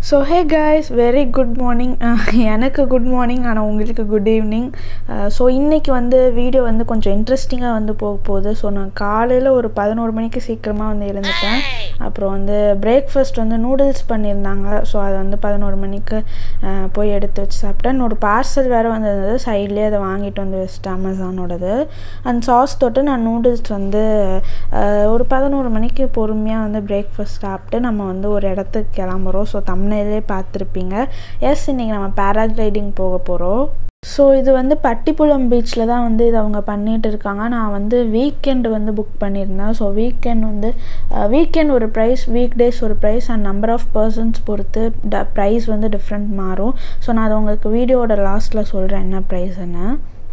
so hey guys very good morning எனக்கு good morning ஆனால் உங்களுக்கு குட் ஈவினிங் ஸோ இன்றைக்கி வந்து வீடியோ வந்து கொஞ்சம் இன்ட்ரெஸ்டிங்காக வந்து போக போகுது ஸோ நான் காலையில் ஒரு பதினோரு மணிக்கு சீக்கிரமாக வந்து எழுந்துட்டேன் அப்புறம் வந்து பிரேக்ஃபாஸ்ட் வந்து நூடுல்ஸ் பண்ணியிருந்தாங்க ஸோ அதை வந்து பதினோரு மணிக்கு அஹ், போய் எடுத்து வச்சு சாப்பிட்டேன் ஒரு பார்சல் வேறு வந்திருந்தது சைட்லேயே அதை வாங்கிட்டு வந்து வச்சுட்டேன் அமேசானோடது அந்த சாஸ் தொட்டு நான் நூடுல்ஸ் வந்து அஹ், ஒரு பதினோரு மணிக்கு பொறுமையாக வந்து பிரேக்ஃபாஸ்ட் சாப்பிட்டு நம்ம வந்து ஒரு இடத்துக்கு கிளம்புறோம் ஸோ தமிழ்லேயே பார்த்துருப்பீங்க எஸ் இன்றைக்கி நம்ம பேராகிளைடிங் போக போகிறோம் ஸோ இது வந்து பட்டிப்புலம் பீச்சில் தான் வந்து இது அவங்க பண்ணிகிட்டு இருக்காங்க நான் வந்து வீக்கெண்ட் வந்து புக் பண்ணியிருந்தேன் ஸோ வீக்கெண்ட் வந்து வீக்கெண்ட் ஒரு ப்ரைஸ் வீக் டேஸ் ஒரு price and number of persons பொறுத்து ட ப்ரைஸ் வந்து டிஃப்ரெண்ட் மாறும் ஸோ நான் அதை உங்களுக்கு வீடியோவோட லாஸ்ட்டில் சொல்கிறேன் என்ன ப்ரைஸ்ன்னு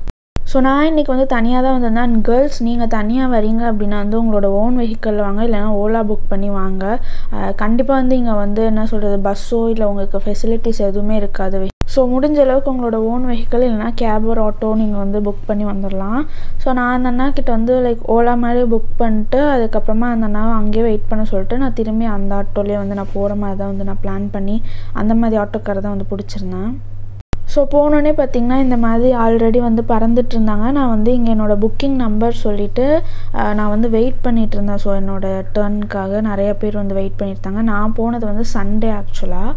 ஸோ நான் இன்றைக்கி வந்து தனியாக தான் வந்திருந்தேன் அண்ட் கேர்ள்ஸ் நீங்கள் தனியாக வரீங்க அப்படின்னா வந்து உங்களோட ஓன் வெஹிக்கிள் வாங்க இல்லைனா ஓலா புக் பண்ணி வாங்க கண்டிப்பாக வந்து இங்கே வந்து என்ன சொல்கிறது பஸ்ஸோ இல்லை உங்களுக்கு ஃபெசிலிட்டிஸ் எதுவுமே இருக்காது ஸோ முடிஞ்ச அளவுக்கு உங்களோட ஓன் வெஹிக்கிள் இல்லைனா கேப் ஒரு ஆட்டோ நீங்கள் வந்து புக் பண்ணி வந்துடலாம் ஸோ நான் அந்த அண்ணா கிட்ட வந்து லைக் ஓலா மாதிரி புக் பண்ணிட்டு அதுக்கப்புறமா அந்த அண்ணாவை அங்கேயே வெயிட் பண்ண சொல்லிட்டு நான் திரும்பி அந்த ஆட்டோலேயே வந்து நான் போகிற மாதிரி தான் வந்து நான் பிளான் பண்ணி அந்த மாதிரி ஆட்டோக்காரை தான் வந்து பிடிச்சிருந்தேன் ஸோ போனோடனே பார்த்தீங்கன்னா இந்த மாதிரி ஆல்ரெடி வந்து பறந்துட்டு இருந்தாங்க நான் வந்து இங்கே என்னோடய புக்கிங் நம்பர் சொல்லிவிட்டு நான் வந்து வெயிட் பண்ணிட்டு இருந்தேன் ஸோ என்னோடய டர்னுக்காக நிறைய பேர் வந்து வெயிட் பண்ணியிருந்தாங்க நான் போனது வந்து சண்டே ஆக்சுவலாக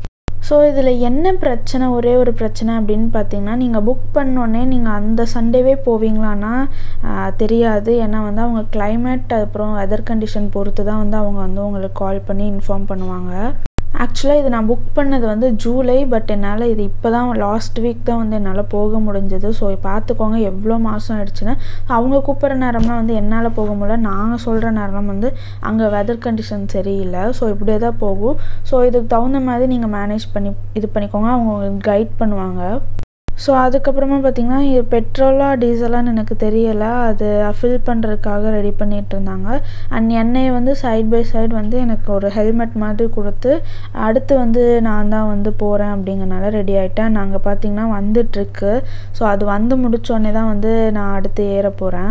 ஸோ இதில் என்ன பிரச்சனை ஒரே ஒரு பிரச்சனை அப்படின்னு பார்த்தீங்கன்னா நீங்கள் புக் பண்ணோடனே நீங்கள் அந்த சண்டேவே போவீங்களான்னா ஆஹ், தெரியாது ஏன்னா வந்து அவங்க climate அப்புறம் வெதர் கண்டிஷன் பொறுத்து தான் வந்து அவங்க வந்து உங்களுக்கு கால் பண்ணி இன்ஃபார்ம் பண்ணுவாங்க ஆக்சுவலாக இது நான் புக் பண்ணது வந்து ஜூலை பட் என்னால் இது இப்போ தான் லாஸ்ட் வீக் தான் வந்து என்னால் போக முடிஞ்சது ஸோ பார்த்துக்கோங்க எவ்வளோ மாதம் ஆயிடுச்சுன்னு அவங்க கூப்பிட்ற நேரம்லாம் வந்து என்னால் போக முடியல நாங்கள் சொல்கிற நேரம் வந்து அங்கே வெதர் கண்டிஷன் சரியில்லை ஸோ இப்படியே தான் போகும் ஸோ இதுக்கு தகுந்த மாதிரி நீங்கள் மேனேஜ் பண்ணி இது பண்ணிக்கோங்க அவங்க உங்களுக்கு கைட் பண்ணுவாங்க ஸோ அதுக்கப்புறமா பார்த்தீங்கன்னா இது பெட்ரோலா டீசலான்னு எனக்கு தெரியலை அது ஃபில் பண்ணுறதுக்காக ரெடி பண்ணிட்டு இருந்தாங்க அண்ட் எண்ணெயை வந்து சைட் பை சைடு வந்து எனக்கு ஒரு ஹெல்மெட் மாதிரி கொடுத்து அடுத்து வந்து நான் தான் வந்து போகிறேன் அப்படிங்கறனால ரெடி ஆகிட்டேன் நாங்கள் பார்த்தீங்கன்னா வந்துட்டுருக்கு ஸோ அது வந்து முடிச்சோடனே தான் வந்து நான் அடுத்து ஏற போகிறேன்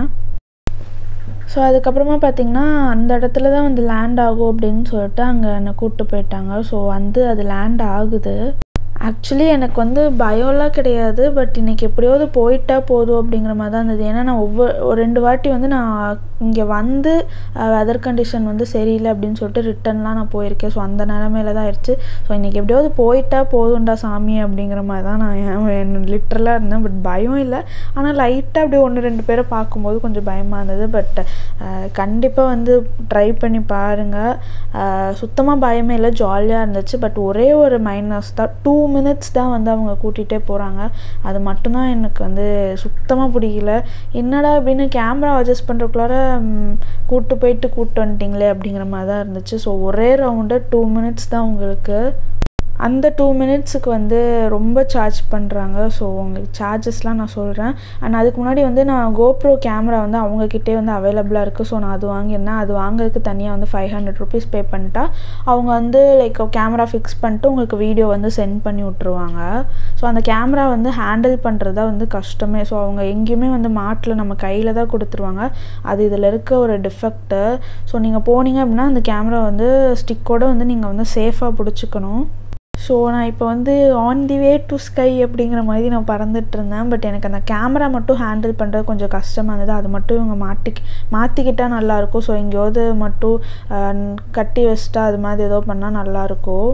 ஸோ அதுக்கப்புறமா பார்த்தீங்கன்னா அந்த இடத்துல தான் வந்து லேண்ட் ஆகும் அப்படின்னு சொல்லிட்டு அங்கே என்னை கூப்பிட்டு போயிட்டாங்க ஸோ வந்து அது லேண்ட் ஆகுது ஆக்சுவலி எனக்கு வந்து பயம்லாம் கிடையாது பட் இன்னைக்கு எப்படியாவது போயிட்டா போதும் அப்படிங்கிற மாதிரி தான் இருந்தது ஏன்னா நான் ஒவ்வொரு ஒரு ரெண்டு வாட்டி வந்து நான் இங்கே வந்து வெதர் கண்டிஷன் வந்து சரியில்லை அப்படின்னு சொல்லிட்டு ரிட்டர்ன்லாம் நான் போயிருக்கேன் ஸோ அந்த நிலமையில தான் ஆயிடுச்சு ஸோ இன்றைக்கி எப்படியாவது போயிட்டா போதும்டா சாமி அப்படிங்கிற மாதிரி தான் நான் லிட்ரலாக இருந்தேன் பட் பயம் இல்லை ஆனால் லைட்டாக அப்படியே ஒன்று ரெண்டு பேரை பார்க்கும்போது கொஞ்சம் பயமாக இருந்தது பட் கண்டிப்பாக வந்து ட்ரை பண்ணி பாருங்கள் சுத்தமாக பயமே இல்லை ஜாலியாக இருந்துச்சு பட் ஒரே ஒரு மைனஸ் தான் டூ மினிட்ஸ் தான் வந்து அவங்க கூட்டிகிட்டே போகிறாங்க அது மட்டும்தான் எனக்கு வந்து சுத்தமாக பிடிக்கல என்னடா அப்படின்னு கேமரா அட்ஜஸ்ட் பண்ணுறக்குள்ளார கூப்பிட்டு போயிட்டு கூப்பிட்டு வந்துட்டிங்களே அப்படிங்கிற மாதிரி தான் இருந்துச்சு ஸோ ஒரே ரவுண்டு டூ மினிட்ஸ் தான் உங்களுக்கு அந்த டூ மினிட்ஸுக்கு வந்து ரொம்ப சார்ஜ் பண்ணுறாங்க ஸோ உங்களுக்கு சார்ஜஸ்லாம் நான் சொல்கிறேன் அண்ட் அதுக்கு முன்னாடி வந்து நான் கோப்ரோ கேமரா வந்து அவங்கக்கிட்டே வந்து அவைலபிளாக இருக்குது ஸோ நான் அது வாங்கியிருந்தேன் அது வாங்குறதுக்கு தனியாக வந்து ஃபைவ் ஹண்ட்ரட் ருபீஸ் பே பண்ணிட்டா அவங்க வந்து லைக் கேமரா ஃபிக்ஸ் பண்ணிட்டு உங்களுக்கு வீடியோ வந்து சென்ட் பண்ணி விட்ருவாங்க ஸோ அந்த கேமரா வந்து ஹேண்டில் பண்ணுறது தான் வந்து கஷ்டமே ஸோ அவங்க எங்கேயுமே வந்து மாட்டில் நம்ம கையில் தான் கொடுத்துருவாங்க அது இதில் இருக்க ஒரு டிஃபெக்ட்டு ஸோ நீங்கள் போனீங்க அப்படின்னா அந்த கேமரா வந்து ஸ்டிக்கோடு வந்து நீங்கள் வந்து சேஃபாக பிடிச்சிக்கணும் ஸோ நான் இப்போ வந்து on the way to sky அப்படிங்கிற மாதிரி நான் பறந்துட்டு இருந்தேன் பட் எனக்கு அந்த கேமரா மட்டும் ஹேண்டில் பண்ணுறது கொஞ்சம் கஷ்டமாக இருந்தது அது மட்டும் இவங்க மாட்டி மாற்றிக்கிட்டால் நல்லாயிருக்கும் ஸோ எங்கேயாவது மட்டும் அஹ், கட்டி வச்சிட்டா அது மாதிரி ஏதோ பண்ணால் நல்லாயிருக்கும்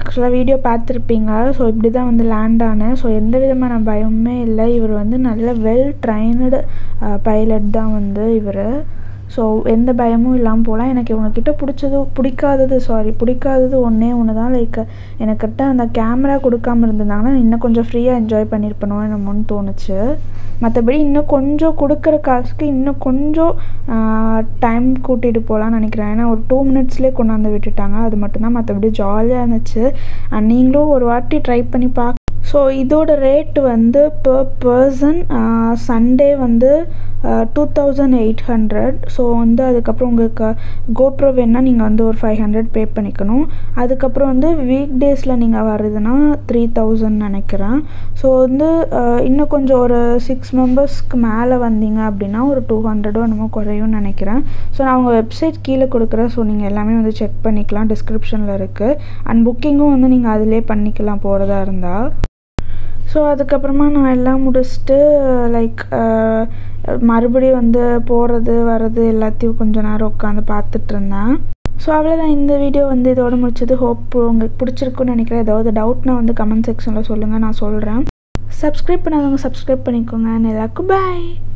ஆக்சுவலாக வீடியோ பார்த்துருப்பீங்க ஸோ இப்படி தான் வந்து லேண்ட் ஆனேன் ஸோ எந்த விதமான பயமுமே இல்லை இவர் வந்து நல்ல வெல் ட்ரைனடு பைலட் தான் வந்து இவர் ஸோ எந்த பயமும் இல்லாமல் போகலாம் எனக்கு இவங்கக்கிட்ட பிடிச்சது பிடிக்காதது சாரி பிடிக்காதது ஒன்றே ஒன்று தான் லைக் எனக்கிட்ட அந்த கேமரா கொடுக்காம இருந்திருந்தாங்கன்னா இன்னும் கொஞ்சம் ஃப்ரீயாக என்ஜாய் பண்ணியிருப்பனோ என்னமோன்னு தோணுச்சு மற்றபடி இன்னும் கொஞ்சம் கொடுக்குற காசுக்கு இன்னும் கொஞ்சம் டைம் கூட்டிகிட்டு போகலான்னு நினைக்கிறேன் ஏன்னா ஒரு டூ மினிட்ஸ்லேயே கொண்டாந்து விட்டுட்டாங்க அது மட்டும்தான் மற்றபடி ஜாலியாக இருந்துச்சு அண்ட் நீங்களும் ஒரு வாட்டி ட்ரை பண்ணி பார்க்க ஸோ இதோட ரேட் வந்து பர் பர்சன் சண்டே வந்து two thousand eight hundred so வந்து அதுக்கப்புறம் உங்களுக்கு கோப்ரோ வேணால் நீங்கள் வந்து ஒரு ஃபைவ் ஹண்ட்ரட் பே பண்ணிக்கணும் அதுக்கப்புறம் வந்து வீக் டேஸில் நீங்கள் வர்றதுன்னா த்ரீ தௌசண்ட் நினைக்கிறேன் ஸோ வந்து இன்னும் கொஞ்சம் ஒரு சிக்ஸ் மெம்பர்ஸ்க்கு மேலே வந்தீங்க அப்படின்னா ஒரு டூ ஹண்ட்ரடோ என்னமோ குறையும்னு நினைக்கிறேன் ஸோ நான் அவங்க வெப்சைட் கீழே கொடுக்குறேன் ஸோ நீங்கள் எல்லாமே வந்து செக் பண்ணிக்கலாம் டிஸ்கிரிப்ஷனில் இருக்குது அண்ட் புக்கிங்கும் வந்து நீங்கள் அதிலே பண்ணிக்கலாம் போகிறதா இருந்தால் ஸோ அதுக்கப்புறமா நான் எல்லாம் முடிச்சுட்டு லைக் மறுபடியும் வந்து போகிறது வர்றது எல்லாத்தையும் கொஞ்ச நேரம் உட்காந்து பார்த்துட்டு இருந்தேன் ஸோ அவ்வளோதான் இந்த வீடியோ வந்து இதோட முடிச்சது ஹோப் உங்களுக்கு பிடிச்சிருக்குன்னு நினைக்கிறேன் ஏதாவது டவுட்னா வந்து கமெண்ட் செக்ஷனில் சொல்லுங்கள் நான் சொல்கிறேன் சப்ஸ்கிரைப் பண்ணாதவங்க சப்ஸ்கிரைப் பண்ணிக்கோங்க எல்லாருக்கும் பாய்